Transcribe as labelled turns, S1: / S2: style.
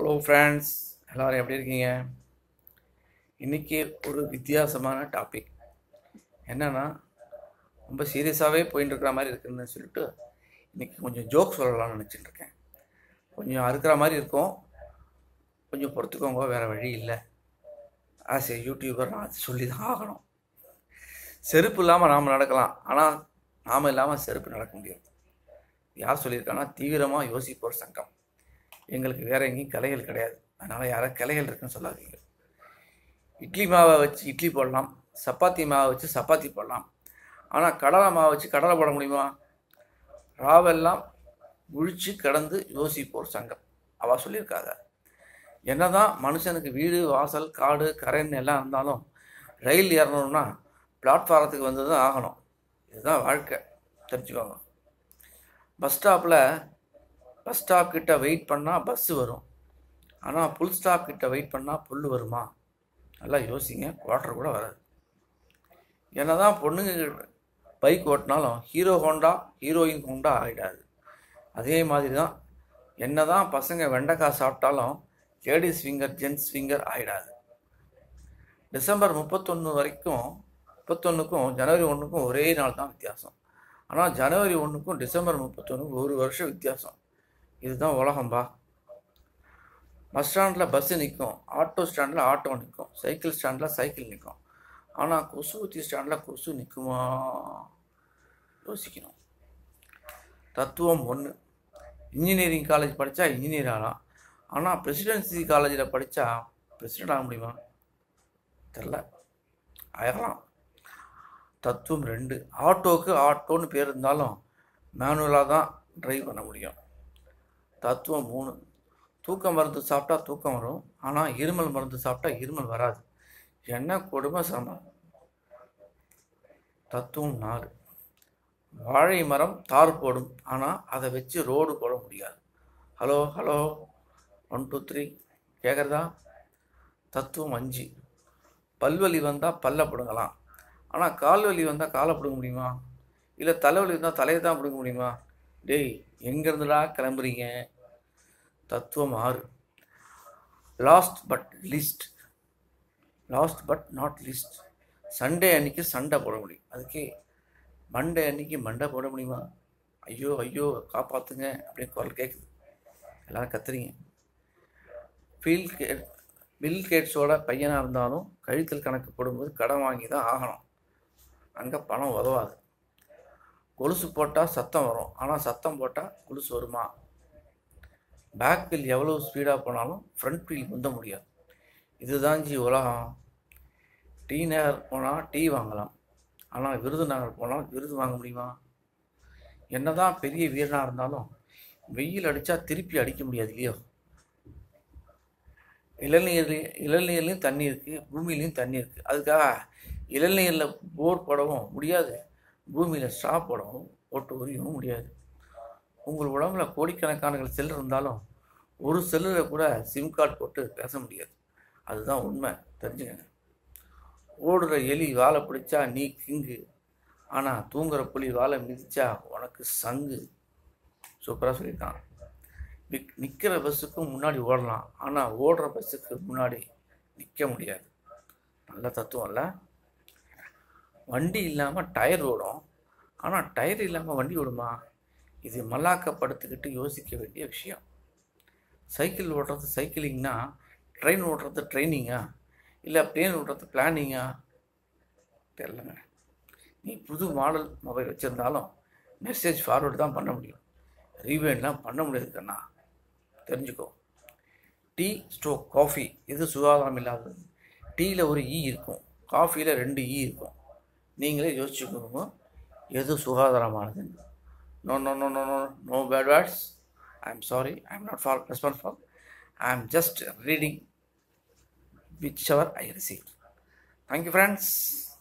S1: hello friends எல்லோரும் எப்படி இருக்கீங்க இன்றைக்கி ஒரு வித்தியாசமான டாபிக் என்னென்னா ரொம்ப சீரியஸாகவே போயின்னு இருக்கிற மாதிரி இருக்குன்னு சொல்லிட்டு இன்றைக்கி கொஞ்சம் ஜோக் சொல்லலாம்னு நினச்சிட்டு இருக்கேன் கொஞ்சம் அறுக்கிற மாதிரி இருக்கும் கொஞ்சம் பொறுத்துக்கோங்க வேறு வழி இல்லை ஆஸ் ஏ யூடியூபர் நான் அது சொல்லி தான் ஆகணும் செருப்பு இல்லாமல் நாம் நடக்கலாம் ஆனால் நாம் இல்லாமல் செருப்பு நடக்க முடியாது யார் சொல்லியிருக்காங்கன்னா தீவிரமாக யோசிப்போர் சங்கம் எங்களுக்கு வேறு எங்கேயும் கலைகள் கிடையாது அதனால் யாரும் கலைகள் இருக்குன்னு சொல்லாதீங்க இட்லி மாவை வச்சு இட்லி போடலாம் சப்பாத்தி மாவை வச்சு சப்பாத்தி போடலாம் ஆனால் கடலை மாவை வச்சு கடலை போட முடியுமா ராவெல்லாம் முழிச்சு கடந்து யோசிப்போர் சங்கம் அவள் சொல்லியிருக்காங்க என்னதான் மனுஷனுக்கு வீடு வாசல் காடு கரைன்னு எல்லாம் இருந்தாலும் ரயில் ஏறணும்னா பிளாட்ஃபாரத்துக்கு வந்து தான் ஆகணும் இதுதான் வாழ்க்கை தெரிஞ்சுக்கோங்க பஸ் ஸ்டாப்பில் பஸ் ஸ்டாப் கிட்ட வெயிட் பண்ணால் பஸ்ஸு வரும் ஆனால் புல் ஸ்டாப் கிட்ட வெயிட் பண்ணால் புல் வருமா நல்லா யோசிங்க குவார்டர் கூட வராது என்ன தான் பொண்ணுங்க பைக் ஓட்டினாலும் ஹீரோ ஹோண்டா ஹீரோயின் ஹோண்டா ஆகிடாது அதே மாதிரி தான் என்ன தான் பசங்க வெண்டைக்காய் சாப்பிட்டாலும் லேடிஸ் ஃபிங்கர் ஜென்ட்ஸ் ஃபிங்கர் ஆகிடாது டிசம்பர் முப்பத்தொன்று வரைக்கும் முப்பத்தொன்றுக்கும் ஜனவரி ஒன்றுக்கும் ஒரே நாள் தான் வித்தியாசம் ஆனால் ஜனவரி ஒன்றுக்கும் டிசம்பர் முப்பத்தொன்றுக்கும் ஒரு வருஷம் வித்தியாசம் இதுதான் உலகம்பா பஸ் ஸ்டாண்டில் பஸ்ஸு நிற்கும் ஆட்டோ ஸ்டாண்டில் ஆட்டோ நிற்கும் சைக்கிள் ஸ்டாண்டில் சைக்கிள் நிற்கும் ஆனால் கொசு ஊற்றி ஸ்டாண்டில் கொசு நிற்குமா யோசிக்கணும் தத்துவம் ஒன்று இன்ஜினியரிங் காலேஜ் படித்தா இன்ஜினியர் ஆகலாம் ஆனால் பிரசிடென்சி காலேஜில் படித்தா பிரசிடென்ட் ஆக முடியுமா தெரில ஆயிடலாம் தத்துவம் ரெண்டு ஆட்டோவுக்கு ஆட்டோன்னு பேர் இருந்தாலும் மேனுவலாக தான் ட்ரைவ் பண்ண முடியும் தத்துவம் மூணு தூக்கம் மருந்து சாப்பிட்டா தூக்கம் வரும் ஆனால் இருமல் மருந்து சாப்பிட்டா இருமல் வராது என்ன கொடுமை சிரமம் தத்துவம் நாலு வாழை மரம் தார் போடும் ஆனால் அதை வச்சு ரோடு போட முடியாது hello hello one two three கேட்குறதா தத்துவம் அஞ்சு பல்வலி வந்தால் பல்ல பிடுங்கலாம் ஆனால் கால் வலி வந்தால் காலை பிடுங்க முடியுமா இல்லை தலைவலி வந்தால் தலையை தான் பிடுங்க முடியுமா டேய் எங்கேருந்துடா கிளம்புறீங்க தத்துவம் ஆறு last but least last but not least Sunday அன்னைக்கு சண்டை போட முடியும் அதுக்கே மண்டே அன்னைக்கு மண்டை போட முடியுமா ஐயோ ஐயோ காப்பாற்றுங்க அப்படின்னு குரல் கேட்குது எல்லோரும் கத்துறீங்க ஃபீல் கே பில் கேட்ஸோட பையனாக இருந்தாலும் கழுத்தில் கணக்கு போடும்போது கடன் வாங்கி தான் ஆகணும் அங்கே பணம் உதவாது கொலுசு போட்டால் சத்தம் வரும் ஆனால் சத்தம் போட்டால் கொலுசு வருமா பேக் வீல் எவ்வளோ ஸ்பீடாக போனாலும் ஃப்ரண்ட் வீல் முந்த முடியாது இதுதான் ஜி உலகம் டீ நகர் போனால் டீ வாங்கலாம் ஆனால் விருதுநகர் போனால் விருது வாங்க முடியுமா என்ன தான் பெரிய வீரனாக இருந்தாலும் வெயில் அடித்தா திருப்பி அடிக்க முடியாது இல்லையோ இளநீர்லேயும் இளநீர்லேயும் தண்ணி இருக்குது பூமியிலையும் தண்ணி இருக்குது அதுக்காக இளநீரில் போர் போடவும் முடியாது பூமியில் ஸ்ட்ரா போடவும் போட்டு உரியவும் முடியாது உங்கள் உடம்புல கோடிக்கணக்கான செல் இருந்தாலும் ஒரு செல்லில் கூட சிம் கார்டு போட்டு பேச முடியாது அதுதான் உண்மை தெரிஞ்சுக்கங்க ஓடுற எலி வாழை பிடிச்சா நீ கிங்கு ஆனால் தூங்குற புலி வாழை மிதிச்சா உனக்கு சங்கு சூப்பராக சொல்லியிருக்கான் நிக் நிற்கிற பஸ்ஸுக்கும் முன்னாடி ஓடலாம் ஆனால் ஓடுற பஸ்ஸுக்கு முன்னாடி நிற்க முடியாது நல்ல தத்துவம் இல்லை வண்டி இல்லாமல் டயர் ஓடும் ஆனால் டயர் இல்லாமல் வண்டி ஓடுமா இது மல்லாக்கப்படுத்திக்கிட்டு யோசிக்க வேண்டிய விஷயம் சைக்கிள் ஓட்டுறது சைக்கிளிங்னா ட்ரெயின் ஓட்டுறது ட்ரைனிங்கா இல்லை பிளேன் ஓட்டுறது பிளானிங்கா தெரிலங்க நீ புது மாடல் மொபைல் வச்சுருந்தாலும் மெசேஜ் ஃபார்வேர்டு தான் பண்ண முடியும் ரீவைண்ட்லாம் பண்ண முடியாது கண்ணா தெரிஞ்சுக்கோ டீ ஸ்டோக் காஃபி இது சுகாதாரம் இல்லாதது டீயில் ஒரு ஈ இருக்கும் காஃபியில் ரெண்டு ஈ இருக்கும் நீங்களே யோசிச்சுக்கோங்க எது சுகாதாரமானதுன்னு no no no no no no bad words i'm sorry i'm not for responsible i'm just reading whichever i received thank you friends